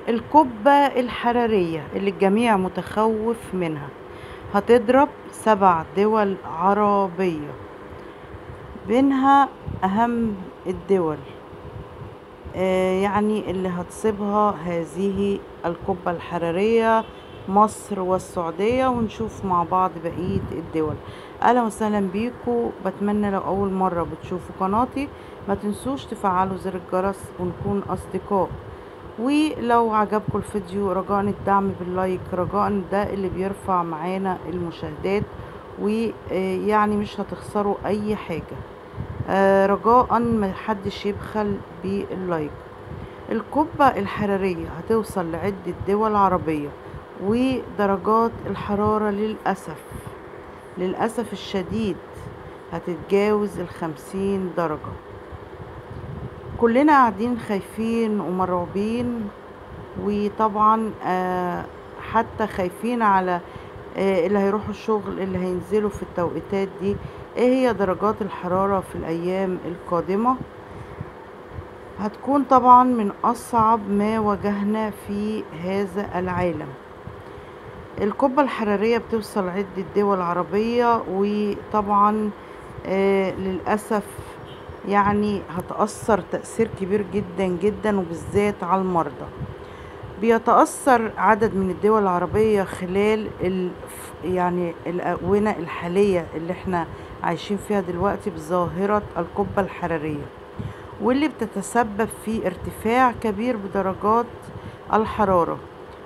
القبة الحرارية اللي الجميع متخوف منها هتضرب سبع دول عربية بينها أهم الدول آه، يعني اللي هتصيبها هذه القبة الحرارية مصر والسعودية ونشوف مع بعض بقية الدول أهلا وسهلا بيكم بتمنى لو أول مرة بتشوفوا قناتي ما تنسوش تفعلوا زر الجرس ونكون أصدقاء ولو عجبكم الفيديو رجاء الدعم باللايك رجاء ده اللي بيرفع معانا المشاهدات ويعني مش هتخسروا أي حاجة آه، رجاء ما حدش يبخل باللايك القبة الحرارية هتوصل لعدة دول عربية ودرجات الحرارة للأسف للأسف الشديد هتتجاوز الخمسين درجة كلنا قاعدين خايفين ومرعوبين وطبعا آه، حتى خايفين على آه، اللي هيروحوا الشغل اللي هينزلوا في التوقيتات دي ايه هي درجات الحرارة في الأيام القادمة هتكون طبعا من أصعب ما واجهنا في هذا العالم القبة الحرارية بتوصل عدة دول عربية وطبعا آه للأسف يعني هتأثر تأثير كبير جدا جدا وبالذات على المرضى بيتأثر عدد من الدول العربية خلال الف يعني الأونة الحالية اللي احنا عايشين فيها دلوقتي بظاهرة القبة الحرارية واللي بتتسبب في ارتفاع كبير بدرجات الحرارة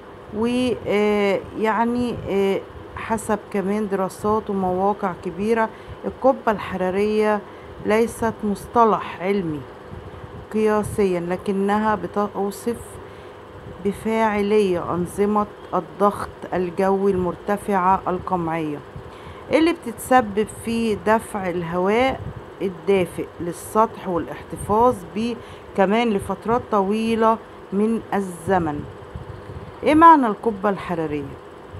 ويعني حسب كمان دراسات ومواقع كبيرة القبة الحرارية ليست مصطلح علمي قياسيا لكنها بتوصف بفاعلية أنظمة الضغط الجوي المرتفعة القمعية اللي بتتسبب في دفع الهواء الدافئ للسطح والاحتفاظ به كمان لفترات طويلة من الزمن ايه معنى القبة الحرارية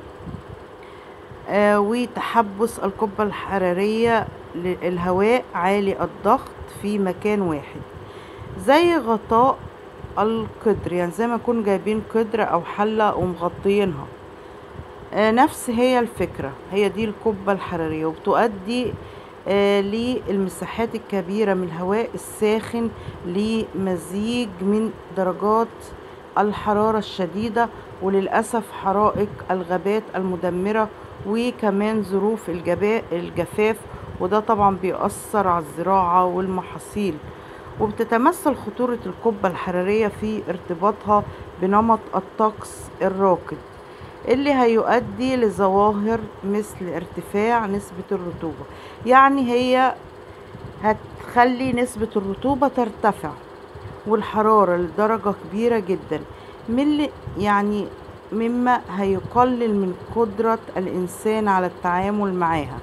آه وتحبس القبة الحرارية للهواء عالي الضغط في مكان واحد زي غطاء القدر يعني زي ما يكون جايبين قدر او حلة ومغطينها آه نفس هي الفكرة هي دي القبة الحرارية وبتؤدي آه للمساحات الكبيرة من الهواء الساخن لمزيج من درجات الحرارة الشديدة وللأسف حرائق الغابات المدمرة وكمان ظروف الجباء الجفاف وده طبعا بيأثر على الزراعة والمحاصيل وبتتمثل خطورة القبة الحرارية في ارتباطها بنمط الطقس الراكد اللي هيؤدي لظواهر مثل ارتفاع نسبة الرطوبة يعني هي هتخلي نسبة الرطوبة ترتفع والحرارة لدرجة كبيرة جدا من يعني مما هيقلل من قدرة الإنسان على التعامل معاها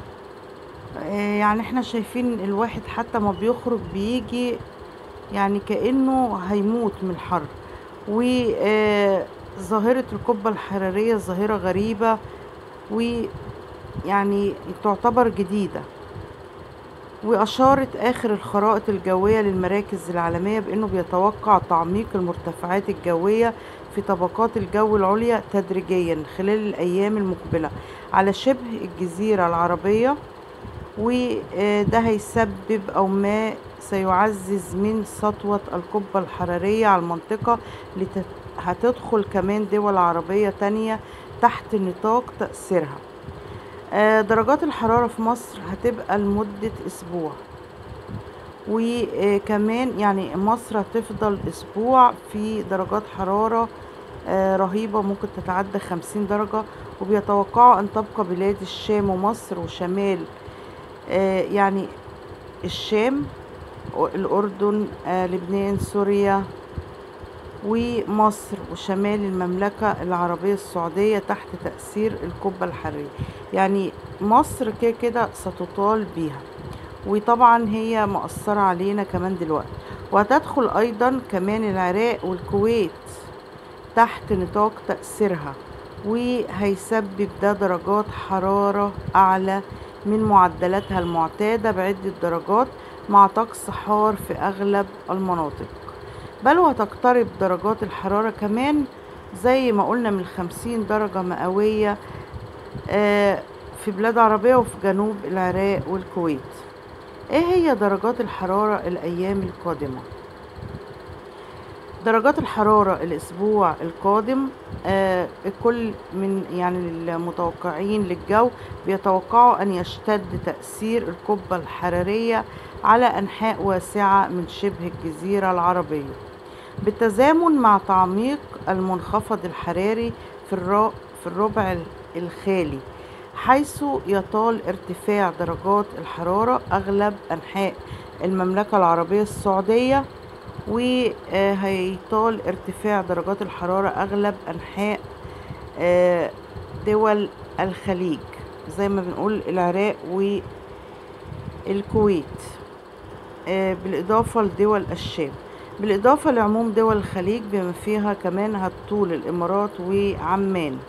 يعني احنا شايفين الواحد حتى ما بيخرج بيجي يعني كأنه هيموت من الحر وظاهرة القبة الحرارية ظاهرة غريبة ويعني تعتبر جديدة وأشارت آخر الخرائط الجوية للمراكز العالمية بأنه بيتوقع تعميق المرتفعات الجوية في طبقات الجو العليا تدريجيا خلال الأيام المقبلة على شبه الجزيرة العربية وده هيسبب أو ما سيعزز من سطوة القبة الحرارية على المنطقة هتدخل كمان دول عربية تانية تحت نطاق تأثيرها درجات الحرارة في مصر هتبقى لمدة أسبوع وكمان يعني مصر هتفضل أسبوع في درجات حرارة رهيبة ممكن تتعدى خمسين درجة وبيتوقعوا أن تبقى بلاد الشام ومصر وشمال يعني الشام الأردن لبنان سوريا ومصر وشمال المملكة العربية السعودية تحت تأثير القبة الحرارية يعني مصر كده كده ستطال بيها وطبعا هي مأثرة علينا كمان دلوقتي وهتدخل أيضا كمان العراق والكويت تحت نطاق تأثيرها وهيسبب ده درجات حرارة أعلى من معدلاتها المعتادة بعدة درجات مع طقس حار في أغلب المناطق بل وتقترب درجات الحرارة كمان زي ما قلنا من خمسين درجة مئوية آه، في بلاد عربية وفي جنوب العراق والكويت ايه هي درجات الحرارة الأيام القادمة؟ درجات الحرارة الأسبوع القادم آه الكل من يعني المتوقعين للجو بيتوقعوا أن يشتد تأثير القبة الحرارية على أنحاء واسعة من شبه الجزيرة العربية بالتزامن مع تعميق المنخفض الحراري في الر- في الربع الخالي حيث يطال ارتفاع درجات الحرارة أغلب أنحاء المملكة العربية السعودية وهيطال ارتفاع درجات الحرارة أغلب أنحاء آه، دول الخليج زي ما بنقول العراق والكويت آه، بالإضافة لدول الشام بالإضافة لعموم دول الخليج بما فيها كمان هتطول الإمارات وعمان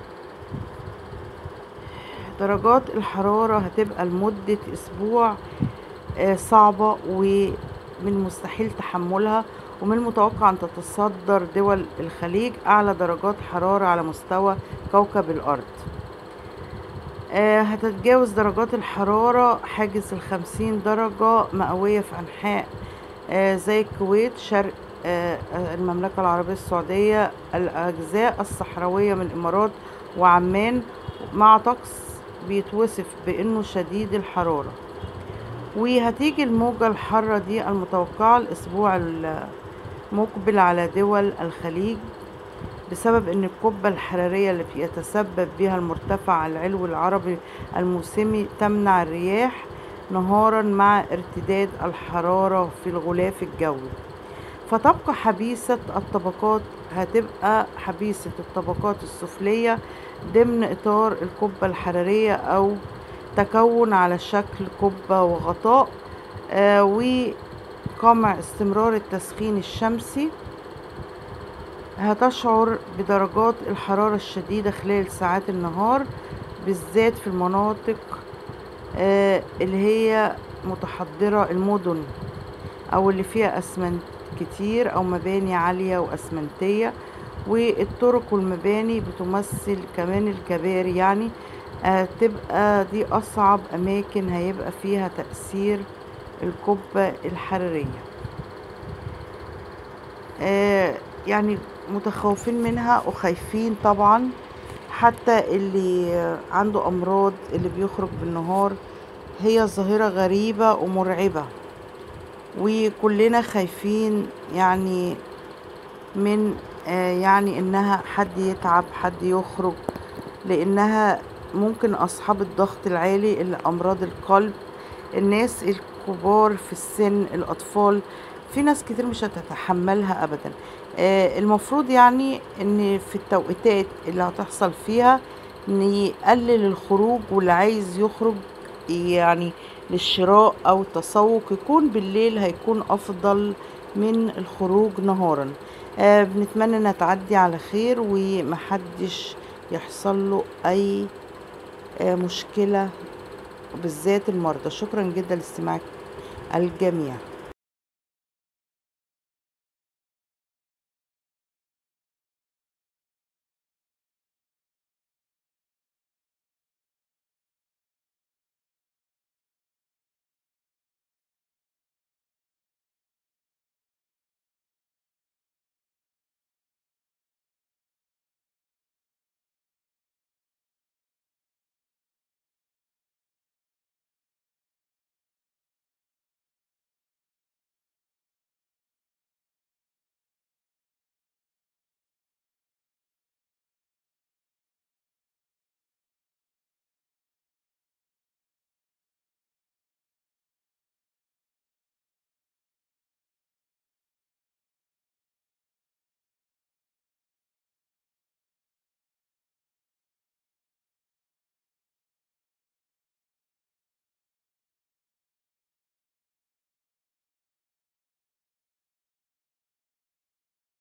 درجات الحرارة هتبقى لمدة أسبوع آه، صعبة ومن المستحيل تحملها ومن المتوقع أن تتصدر دول الخليج أعلى درجات حرارة على مستوى كوكب الأرض آه، هتتجاوز درجات الحرارة حاجز الخمسين درجة مئوية في أنحاء آه، زي الكويت شرق آه، آه، المملكة العربية السعودية الأجزاء الصحراوية من الإمارات وعمان مع طقس بيتوصف بأنه شديد الحرارة وهتيجي الموجة الحارة دي المتوقعة الأسبوع المقبل على دول الخليج بسبب أن القبة الحرارية اللي يتسبب بها المرتفع العلوي العربي الموسمي تمنع الرياح نهارا مع ارتداد الحرارة في الغلاف الجوي فتبقى حبيسة الطبقات هتبقى حبيسة الطبقات السفلية ضمن إطار القبة الحرارية أو تكون على شكل قبة وغطاء آه وقمع استمرار التسخين الشمسي هتشعر بدرجات الحرارة الشديدة خلال ساعات النهار بالذات في المناطق آه اللي هي متحضرة المدن أو اللي فيها أسمنت كتير أو مباني عالية وأسمنتية والطرق والمباني بتمثل كمان الكباري يعني آه تبقى دي أصعب أماكن هيبقى فيها تأثير القبة الحرارية آه يعني متخوفين منها وخايفين طبعا حتى اللي عنده أمراض اللي بيخرج بالنهار هي ظاهرة غريبة ومرعبة وكلنا خايفين يعني من آه يعني انها حد يتعب حد يخرج لانها ممكن اصحاب الضغط العالي اللي امراض القلب الناس الكبار في السن الاطفال في ناس كتير مش هتتحملها ابدا آه المفروض يعني ان في التوقيتات اللي هتحصل فيها نقلل الخروج واللي عايز يخرج يعني للشراء او التسوق يكون بالليل هيكون افضل من الخروج نهارا آه بنتمنى انها تعدي على خير ومحدش يحصل له اي آه مشكلة بالذات المرضى شكرا جدا لاستماع الجميع